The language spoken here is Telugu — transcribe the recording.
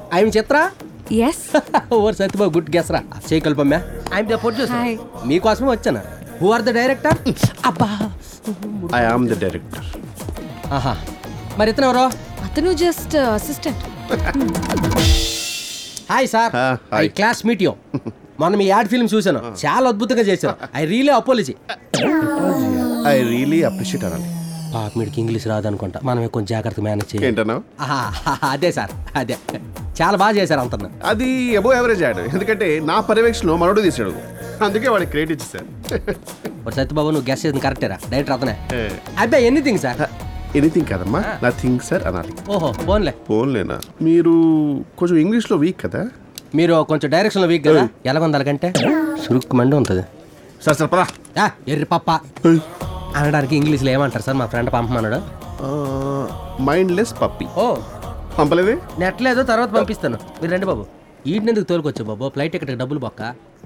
I'm Chitra S or Satyababu good guess రా చేయగలపమ్మా ఐఎమ్ ద ప్రొడ్యూసర్ Hi. మీకోసమే వచ్చాను హూ ఆర్ ద డైరెక్టర్ అబ్బా ఐ ఆమ్ ద డైరెక్టర్ ఆహా మరి ఇతను ఎవరో అతను just assistant hi sir Ah, I hi. Class meet you మొన్న మీ యాడ్ ఫిల్మ్ చూశాను చాలా అద్భుతంగా చేశారు I really apology I really appreciate అనాలి పాప మీడికి ఇంగ్లీష్ రాదనుకుంటా మనమే కొంచెం జాగ్రత్త మేనేజ్ చేయాలి ఏంటన్నావు ఆహా, అదే సార్ అదే చాలా బాగా చేశారు అంత అది అబో యావరేజ్ యాడ్ ఎందుకంటే నా పర్యవేక్షణలో మనోడు తీసాడు అందుకే వాడికి క్రెడిట్ ఇచ్చేసాను మరి సత్యబాబు నువ్వు గెస్ట్ చేసిన కరెక్టేరా డైరెక్టర్ అతనే అబ్బాయి ఎనీథింగ్ సార్ ఎనీథింగ్ కదమ్మా నథింగ్ సార్ అనాలి ఓహో ఫోన్లే ఫోన్లేనా మీరు కొంచెం ఇంగ్లీష్లో వీక్ కదా మీరు కొంచెం డైరెక్షన్లో వీక్ కదా ఎలాగొంది అలాగంటే సురుక్కు మండి ఉంటుంది సార్ సార్ పదా ఆ, ఎర్రి పప్ప అనడానికి ఇంగ్లీష్లో ఏమంటారు సార్ మా ఫ్రెండ్ పంపమన్నాడు మైండ్లెస్ పప్పి ఓ పంపలేదే నెట్ లేదు తర్వాత పంపిస్తాను మీరు రండి బాబు ఈడిని ఎందుకు తోలుకొచ్చు బాబు ఫ్లైట్ టికెట్ డబ్బులు బొక్క